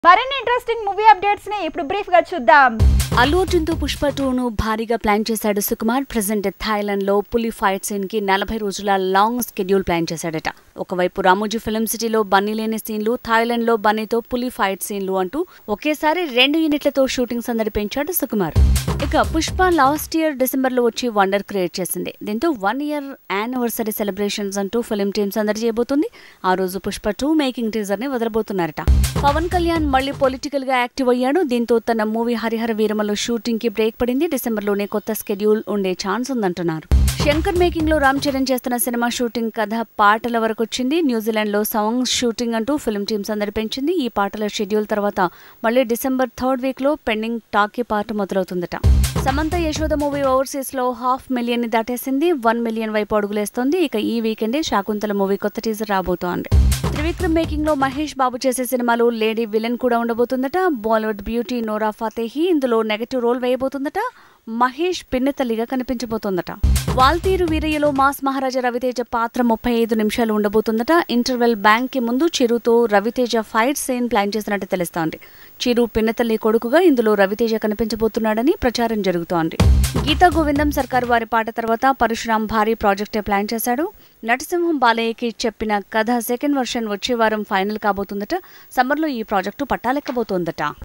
మరిన్ని interesting movie updates ని ఇప్పుడు బ్రీఫ్ గా చూద్దాం అల్లు అర్జున్ తో పుష్ప టూను భారీగా ప్లాన్ చేశాడు సుకుమార్ ప్రెసెంట్ థాయిలాండ్ లో పులి ఫైట్ సీన్ కి నలభై రోజుల లాంగ్ స్కెడ్యూల్ ప్లాన్ చేశాడట ఒకవైపు రామోజీ ఫిల్మ్ సిటీలో బన్నీ లేని సీన్లు థాయిలాండ్ లో బన్నీతో పులి ఫైట్ సీన్లు అంటూ ఒకేసారి రెండు యూనిట్లతో షూటింగ్ సందడి పెంచాడు సుకుమార్ ఇక పుష్ప లాస్ట్ ఇయర్ డిసెంబర్ లో వచ్చి వండర్ క్రియేట్ చేసింది దీంతో వన్ ఇయర్ యానివర్సరీ సెలబ్రేషన్స్ అంటూ ఫిల్మ్ టీమ్ సందడి చేయబోతుంది ఆ రోజు పుష్ప టూ మేకింగ్ టీజర్ ని వదలబోతున్నారట పవన్ కళ్యాణ్ మళ్ళీ పొలిటికల్ గా యాక్టివ్ అయ్యాడు దీంతో తన మూవీ హరిహర వీరమలో షూటింగ్ కి బ్రేక్ పడింది డిసెంబర్ లోనే కొత్త స్కెడ్యూల్ ఉండే ఛాన్స్ ఉందంటున్నారు శంకర్ మేకింగ్ లో రామ్ చరణ్ చేస్తున్న సినిమా షూటింగ్ కథ పాటల వరకు వచ్చింది న్యూజిలాండ్ లో సాంగ్స్ షూటింగ్ అంటూ ఫిల్మ్ టీమ్ అందరి పెంచింది ఈ పాటల షెడ్యూల్ తర్వాత మళ్ళీ డిసెంబర్ థర్డ్ వీక్ లో పెండింగ్ టాకీ పాట మొదలవుతుందట సమంత యశోద మూవీ ఓవర్సీస్ లో హాఫ్ మిలియన్ ని దాటేసింది వన్ మిలియన్ వైపు అడుగులేస్తోంది ఇక ఈ వీకెండే శాకుంతల మూవీ కొత్త టీజర్ రాబోతోంది త్రివిక్రమ్ మేకింగ్ లో మహేష్ బాబు చేసే సినిమాలో లేడీ విలన్ కూడా ఉండబోతుందట బాలీవుడ్ బ్యూటీ నోరా ఫతేహి ఇందులో నెగటివ్ రోల్ వేయబోతుందట మహేష్ పిన్నెతల్లిగా కనిపించబోతోందట వాల్తీరు వీరయ్యలో మాస్ మహారాజా రవితేజ పాత్ర ముప్పై ఐదు నిమిషాలు ఉండబోతుందట ఇంటర్వెల్ బ్యాంక్ కి ముందు చిరుతో రవితేజ ఫైట్ సీన్ ప్లాన్ చేసినట్టు తెలుస్తోంది చిరు పిన్నతల్లి కొడుకుగా ఇందులో రవితేజ కనిపించబోతున్నాడని ప్రచారం జరుగుతోంది గీతా గోవిందం సర్కారు వారి పాట తర్వాత పరశురాం భారీ ప్రాజెక్టే ప్లాన్ చేశాడు నటసింహం బాలయ్యకి చెప్పిన కథ సెకండ్ వర్షన్ వచ్చే వారం ఫైనల్ కాబోతుందట సమ్మర్లో ఈ ప్రాజెక్టు పట్టాలెక్కబోతోందట